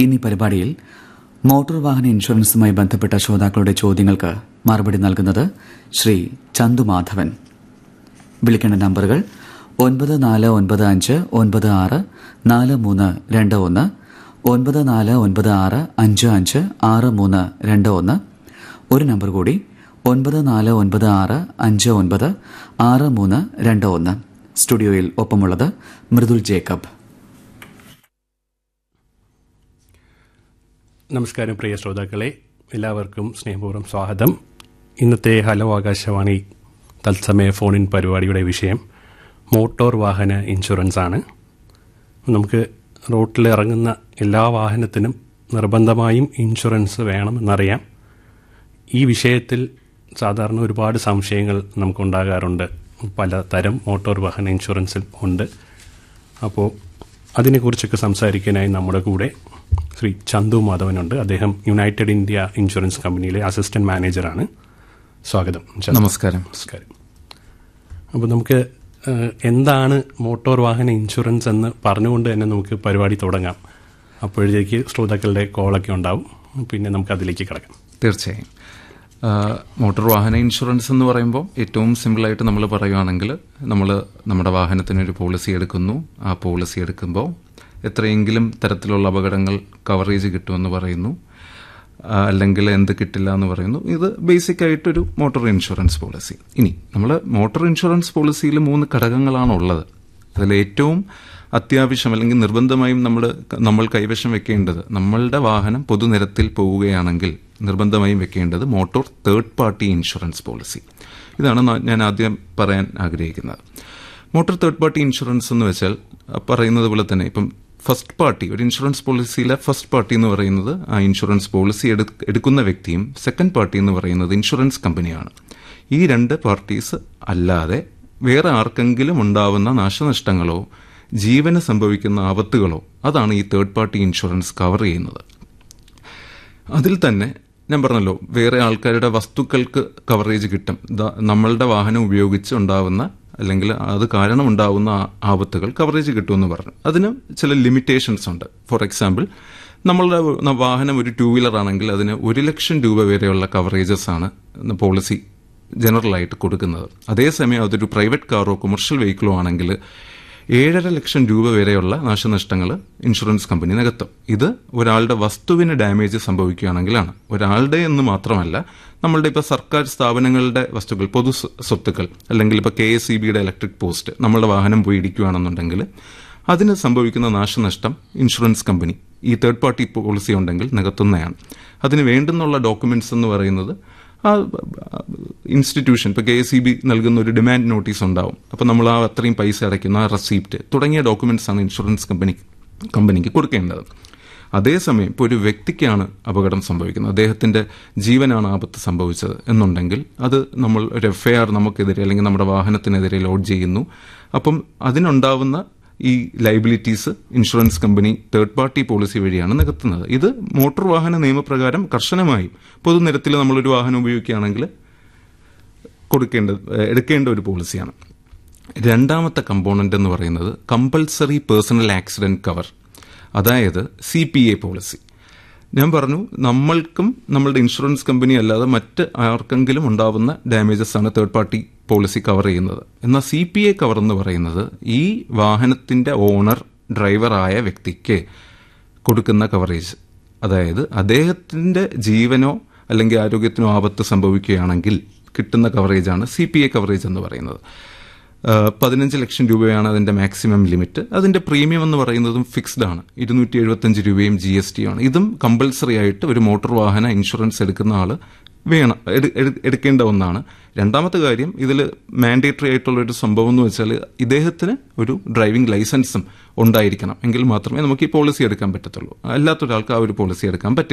എന്നീ പരിപാടിയിൽ മോട്ടോർ വാഹന ഇൻഷുറൻസുമായി ബന്ധപ്പെട്ട ശ്രോതാക്കളുടെ ചോദ്യങ്ങൾക്ക് മറുപടി നൽകുന്നത് ശ്രീ ചന്തു മാധവൻ വിളിക്കേണ്ട നമ്പറുകൾ ഒൻപത് നാല് ഒൻപത് അഞ്ച് ഒൻപത് ആറ് നാല് മൂന്ന് രണ്ട് ഒന്ന് ഒൻപത് നാല് ഒൻപത് ആറ് അഞ്ച് അഞ്ച് ആറ് മൂന്ന് രണ്ട് ഒന്ന് ഒരു നമ്പർ കൂടി ഒൻപത് നാല് ഒൻപത് ആറ് അഞ്ച് ഒൻപത് ആറ് മൂന്ന് രണ്ട് ഒന്ന് സ്റ്റുഡിയോയിൽ ഒപ്പമുള്ളത് മൃദുൽ ജേക്കബ് നമസ്കാരം പ്രിയ ശ്രോതാക്കളെ എല്ലാവർക്കും സ്നേഹപൂർവ്വം സ്വാഗതം ഇന്നത്തെ ഹലോ ആകാശവാണി തത്സമയ ഫോണിൻ പരിപാടിയുടെ വിഷയം മോട്ടോർ വാഹന ഇൻഷുറൻസ് ആണ് നമുക്ക് റോട്ടിൽ ഇറങ്ങുന്ന എല്ലാ വാഹനത്തിനും നിർബന്ധമായും ഇൻഷുറൻസ് വേണമെന്നറിയാം ഈ വിഷയത്തിൽ സാധാരണ ഒരുപാട് സംശയങ്ങൾ നമുക്കുണ്ടാകാറുണ്ട് പലതരം മോട്ടോർ വാഹന ഇൻഷുറൻസിൽ ഉണ്ട് അപ്പോൾ അതിനെക്കുറിച്ചൊക്കെ സംസാരിക്കാനായി നമ്മുടെ കൂടെ ശ്രീ ചന്തു മാധവനുണ്ട് അദ്ദേഹം united India insurance company assistant മാനേജറാണ് സ്വാഗതം ചന്തു. നമസ്കാരം നമസ്കാരം അപ്പോൾ നമുക്ക് ഏഹ്, എന്താണ് മോട്ടോർ വാഹന ഇൻഷുറൻസ് എന്ന് പറഞ്ഞുകൊണ്ട് തന്നെ നമുക്ക് പരിപാടി തുടങ്ങാം അപ്പോഴത്തേക്ക് ശ്രോതാക്കളുടെ കോളൊക്കെ ഉണ്ടാവും പിന്നെ നമുക്ക് അതിലേക്ക് കിടക്കാം തീർച്ചയായും ആ, മോട്ടോർ വാഹന ഇൻഷുറൻസ് എന്ന് പറയുമ്പോൾ ഏറ്റവും സിമ്പിളായിട്ട് നമ്മൾ പറയുകയാണെങ്കിൽ നമ്മൾ നമ്മുടെ വാഹനത്തിനൊരു പോളിസി എടുക്കുന്നു ആ പോളിസി എടുക്കുമ്പോൾ എത്രയെങ്കിലും തരത്തിലുള്ള അപകടങ്ങൾ കവറേജ് കിട്ടുമെന്ന് പറയുന്നു ആ, അല്ലെങ്കിൽ എന്ത് കിട്ടില്ല എന്ന് പറയുന്നു ഇത് ബേസിക് ആയിട്ടൊരു മോട്ടോർ ഇൻഷുറൻസ് പോളിസി ഇനി നമ്മൾ മോട്ടോർ ഇൻഷുറൻസ് പോളിസിയിൽ മൂന്ന് ഘടകങ്ങളാണ് ഉള്ളത് അതിൽ ഏറ്റവും അത്യാവശ്യം അല്ലെങ്കിൽ നിർബന്ധമായും നമ്മൾ നമ്മൾ കൈവശം വെക്കേണ്ടത് നമ്മളുടെ വാഹനം പൊതുനിരത്തിൽ പോവുകയാണെങ്കിൽ നിർബന്ധമായും വെക്കേണ്ടത് motor third party insurance policy ഇതാണ് ന- ഞാൻ ആദ്യം പറയാൻ ആഗ്രഹിക്കുന്നത് മോട്ടോർ തേർഡ് പാർട്ടി ഇൻഷുറൻസ് എന്ന് വെച്ചാൽ അഹ് പറയുന്നത് പോലെ തന്നെ ഇപ്പം ഫസ്റ്റ് പാർട്ടി ഒരു ഇൻഷുറൻസ് പോളിസിയിലെ ഫസ്റ്റ് പാർട്ടി എന്ന് പറയുന്നത് ആ ഇൻഷുറൻസ് പോളിസി എടു- എടുക്കുന്ന വ്യക്തിയും സെക്കൻഡ് പാർട്ടി എന്ന് പറയുന്നത് ഇൻഷുറൻസ് കമ്പനിയാണ് ഈ രണ്ട് പാർട്ടീസ് അല്ലാതെ വേറെ ആർക്കെങ്കിലും ഉണ്ടാവുന്ന നാശനഷ്ടങ്ങളോ ജീവന് സംഭവിക്കുന്ന ആപത്തുകളോ അതാണ് ഈ തേർഡ് പാർട്ടി ഇൻഷുറൻസ് കവർ ചെയ്യുന്നത് അതിൽ തന്നെ ഞാൻ പറഞ്ഞല്ലോ വേറെ ആൾക്കാരുടെ വസ്തുക്കൾക്ക് കവറേജ് കിട്ടും ദാ- നമ്മളുടെ വാഹനം ഉപയോഗിച്ച് ഉണ്ടാവുന്ന അല്ലെങ്കിൽ അത് കാരണം ഉണ്ടാവുന്ന ആ- ആപത്തുകൾ കവറേജ് കിട്ടുമെന്ന് പറഞ്ഞു അതിന് ചില ലിമിറ്റേഷൻസ് ഉണ്ട് ഫോർ എക്സാമ്പിൾ നമ്മളുടെ ന- വാഹനം ഒരു ടൂ വീലർ ആണെങ്കിൽ അതിന് ഒരു ലക്ഷം രൂപ വരെയുള്ള കവറേജസ് ആണ് പോളിസി ജനറലായിട്ട് കൊടുക്കുന്നത് അതേസമയം അതൊരു പ്രൈവറ്റ് കാറോ കൊമേഴ്ഷ്യൽ വെഹിക്കിളോ ആണെങ്കിൽ ഏഴര ലക്ഷം രൂപ വരെയുള്ള നാശനഷ്ടങ്ങൾ ഇൻഷുറൻസ് കമ്പനി നികത്തും ഇത് ഒരാളുടെ വസ്തുവിന് ഡാമേജ് സംഭവിക്കുകയാണെങ്കിലാണ് ഒരാളുടെ എന്ന് മാത്രമല്ല നമ്മളുടെ ഇപ്പോൾ സർക്കാർ സ്ഥാപനങ്ങളുടെ വസ്തുക്കൾ പൊതു സ്വ- സ്വത്തുക്കൾ അല്ലെങ്കിൽ ഇപ്പോൾ കെ എസ് ഇ ബിയുടെ ഇലക്ട്രിക് പോസ്റ്റ് നമ്മളുടെ വാഹനം പോയി ഇടിക്കുകയാണെന്നുണ്ടെങ്കിൽ അതിന് സംഭവിക്കുന്ന നാശനഷ്ടം ഇൻഷുറൻസ് കമ്പനി ഈ തേർഡ് പാർട്ടി പോളിസി ഉണ്ടെങ്കിൽ നികത്തുന്നതാണ് അതിന് വേണ്ടുന്നുള്ള ഡോക്യുമെന്റ്സ് എന്ന് പറയുന്നത് ആ ഇൻസ്റ്റിറ്റ്യൂഷൻ ഇപ്പോൾ കെ എസ് ഇ ബി നൽകുന്ന ഒരു ഡിമാൻഡ് നോട്ടീസ് ഉണ്ടാവും അപ്പോൾ നമ്മൾ ആ അത്രയും പൈസ അടയ്ക്കുന്ന ആ റെസീപ്റ്റ് തുടങ്ങിയ ഡോക്യുമെന്റ്സ് ആണ് ഇൻഷുറൻസ് കമ്പനി കമ്പനിക്ക് കൊടുക്കേണ്ടത് അതേസമയം ഇപ്പോൾ ഒരു വ്യക്തിക്കാണ് അപകടം സംഭവിക്കുന്നത് അദ്ദേഹത്തിന്റെ ജീവനാണ് ആപത്ത് സംഭവിച്ചത് എന്നുണ്ടെങ്കിൽ അത് നമ്മൾ ഒരു എഫ് ഐ ആർ നമുക്കെതിരെ അല്ലെങ്കിൽ നമ്മുടെ വാഹനത്തിനെതിരെ ലോഡ് ചെയ്യുന്നു അപ്പം അതിനുണ്ടാവുന്ന ഈ liabilities insurance company third party policy വഴിയാണ് നികത്തുന്നത് ഇത് മോട്ടോർ വാഹന നിയമപ്രകാരം കർശനമായും പൊതുനിരത്തിൽ നമ്മളൊരു വാഹനം ഉപയോഗിക്കുകയാണെങ്കിൽ കൊടുക്കേണ്ട ഏഹ് എടുക്കേണ്ട ഒരു പോളിസിയാണ് രണ്ടാമത്തെ കമ്പോണന്റ് എന്ന് പറയുന്നത് കമ്പൽസറി പേഴ്സണൽ ആക്സിഡന്റ് കവർ അതായത് സി പി എ പോളിസി ഞാൻ പറഞ്ഞു നമ്മൾക്കും നമ്മളുടെ ഇൻഷുറൻസ് കമ്പനി അല്ലാതെ മറ്റ് ആർക്കെങ്കിലും ഉണ്ടാവുന്ന ഡാമേജസ് ആണ് തേർഡ് പാർട്ടി പോളിസി കവർ ചെയ്യുന്നത് എന്നാൽ സി പി എ കവർ എന്ന് പറയുന്നത് ഈ വാഹനത്തിന്റെ ഓണർ ഡ്രൈവറായ വ്യക്തിക്ക് കൊടുക്കുന്ന കവറേജ് അതായത് അദ്ദേഹത്തിന്റെ ജീവനോ അല്ലെങ്കിൽ ആരോഗ്യത്തിനോ ആപത്ത് സംഭവിക്കുകയാണെങ്കിൽ കിട്ടുന്ന കവറേജാണ് സി പി എ കവറേജ് എന്ന് പറയുന്നത് ആ, പതിനഞ്ച് ലക്ഷം രൂപയാണ് അതിന്റെ മാക്സിമം ലിമിറ്റ് അതിന്റെ പ്രീമിയം എന്ന് പറയുന്നതും ഫിക്സ്ഡ് ആണ് ഇരുന്നൂറ്റി എഴുപത്തഞ്ച് രൂപയും ജി എസ് ടി ആണ് ഇതും കമ്പൽസറി ആയിട്ട് ഒരു മോട്ടോർ വാഹന ഇൻഷുറൻസ് എടുക്കുന്ന ആള് വേണം എടു- എടു- എടുക്കേണ്ട ഒന്നാണ് രണ്ടാമത്തെ കാര്യം ഇതിൽ മാൻഡേറ്ററി ആയിട്ടുള്ള ഒരു സംഭവം എന്ന് വെച്ചാൽ ഇദ്ദേഹത്തിന് ഒരു ഡ്രൈവിംഗ് ലൈസൻസും ഉണ്ടായിരിക്കണം എങ്കിൽ മാത്രമേ നമുക്ക് ഈ പോളിസി എടുക്കാൻ പറ്റത്തുള്ളൂ അല്ലാത്തൊരാൾക്ക് ആ ഒരു പോളിസി എടുക്കാൻ പറ്റില്ല